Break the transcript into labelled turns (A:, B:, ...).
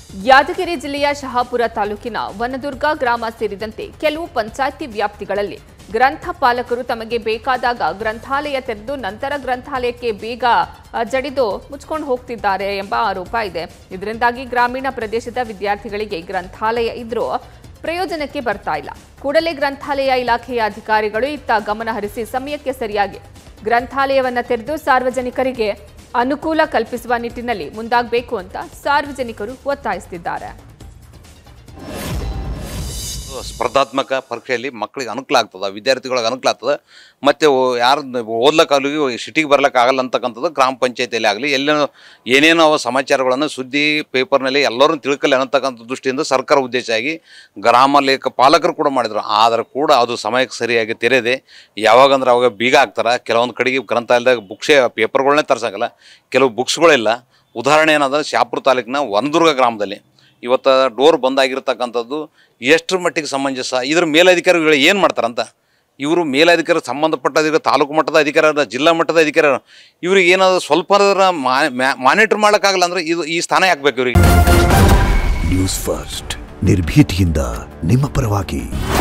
A: ಯಾದಗಿರಿ ಜಿಲ್ಲೆಯ ಶಹಾಪುರ ತಾಲೂಕಿನ ವನದುರ್ಗ ಗ್ರಾಮ ಸೇರಿದಂತೆ ಕೆಲವು ಪಂಚಾಯಿತಿ ವ್ಯಾಪ್ತಿಗಳಲ್ಲಿ ಗ್ರಂಥಪಾಲಕರು ತಮಗೆ ಬೇಕಾದಾಗ ಗ್ರಂಥಾಲಯ ತೆರೆದು ನಂತರ ಗ್ರಂಥಾಲಯಕ್ಕೆ ಬೇಗ ಆ, ಜಡಿದು ಮುಚ್ಕೊಂಡು ಹೋಗ್ತಿದ್ದಾರೆ ಎಂಬ ಆರೋಪ ಇದೆ ಇದರಿಂದಾಗಿ ಗ್ರಾಮೀಣ ಪ್ರದೇಶದ ವಿದ್ಯಾರ್ಥಿಗಳಿಗೆ ಗ್ರಂಥಾಲಯ ಇದ್ರೂ ಪ್ರಯೋಜನಕ್ಕೆ ಬರ್ತಾ ಇಲ್ಲ ಕೂಡಲೇ ಗ್ರಂಥಾಲಯ ಇಲಾಖೆಯ ಅಧಿಕಾರಿಗಳು ಇತ್ತ ಗಮನ ಹರಿಸಿ ಸಮಯಕ್ಕೆ ಸರಿಯಾಗಿ ಗ್ರಂಥಾಲಯವನ್ನ ತೆರೆದು ಸಾರ್ವಜನಿಕರಿಗೆ ಅನುಕೂಲ ಕಲ್ಪಿಸುವ ನಿಟ್ಟಿನಲ್ಲಿ ಮುಂದಾಗಬೇಕು ಅಂತ ಸಾರ್ವಜನಿಕರು ಒತ್ತಾಯಿಸುತ್ತಿದ್ದಾರೆ
B: ಸ್ಪರ್ಧಾತ್ಮಕ ಪರೀಕ್ಷೆಯಲ್ಲಿ ಮಕ್ಕಳಿಗೆ ಅನುಕೂಲ ಆಗ್ತದೆ ವಿದ್ಯಾರ್ಥಿಗಳಿಗೆ ಅನುಕೂಲ ಆಗ್ತದೆ ಮತ್ತು ಯಾರು ಓದ್ಲಿಕ್ಕೆ ಸಿಟಿಗೆ ಬರ್ಲಿಕ್ಕೆ ಆಗಲ್ಲ ಅಂತಕ್ಕಂಥದ್ದು ಗ್ರಾಮ ಪಂಚಾಯತಿಯಲ್ಲಿ ಆಗಲಿ ಎಲ್ಲೇನೋ ಏನೇನೋ ಅವ ಸಮಾಚಾರಗಳನ್ನು ಸುದ್ದಿ ಪೇಪರ್ನಲ್ಲಿ ಎಲ್ಲರೂ ತಿಳ್ಕಲಿ ಅನ್ನತಕ್ಕಂಥ ದೃಷ್ಟಿಯಿಂದ ಸರ್ಕಾರ ಉದ್ದೇಶ ಆಗಿ ಗ್ರಾಮ ಲೇಖ ಪಾಲಕರು ಕೂಡ ಮಾಡಿದರು ಆದರೂ ಕೂಡ ಅದು ಸಮಯಕ್ಕೆ ಸರಿಯಾಗಿ ತೆರೆದೆ ಯಾವಾಗಂದ್ರೆ ಅವಾಗ ಬೀಗ ಹಾಕ್ತಾರೆ ಕೆಲವೊಂದು ಕಡೆಗೆ ಗ್ರಂಥಾಲಯದಾಗ ಬುಕ್ಸೇ ಪೇಪರ್ಗಳನ್ನೇ ತರ್ಸಂಗಿಲ್ಲ ಕೆಲವು ಬುಕ್ಸ್ಗಳಿಲ್ಲ ಉದಾಹರಣೆ ಏನಂದ್ರೆ ಶಾಪುರ ತಾಲೂಕಿನ ವನದುರ್ಗ ಗ್ರಾಮದಲ್ಲಿ ಇವತ್ತು ಡೋರ್ ಬಂದಾಗಿರ್ತಕ್ಕಂಥದ್ದು ಎಷ್ಟರ ಮಟ್ಟಿಗೆ ಸಮಂಜಸ ಇದ್ರ ಮೇಲಧಿಕಾರಿಗಳು ಏನು ಮಾಡ್ತಾರಂತ ಇವರು ಮೇಲಧಿಕಾರಿ ಸಂಬಂಧಪಟ್ಟ ಅಧಿಕಾರಿ ತಾಲೂಕು ಮಟ್ಟದ ಅಧಿಕಾರ ಜಿಲ್ಲಾ ಮಟ್ಟದ ಅಧಿಕಾರ ಇವ್ರಿಗೆ ಏನಾದ್ರು ಸ್ವಲ್ಪ ಮಾನಿಟರ್ ಮಾಡೋಕ್ಕಾಗಲ್ಲ ಅಂದ್ರೆ ಇದು ಈ ಸ್ಥಾನ ಯಾಕಬೇಕು ಇವ್ರಿಗೆ
C: ನ್ಯೂಸ್ ಫಸ್ಟ್ ನಿರ್ಭೀತಿಯಿಂದ ನಿಮ್ಮ ಪರವಾಗಿ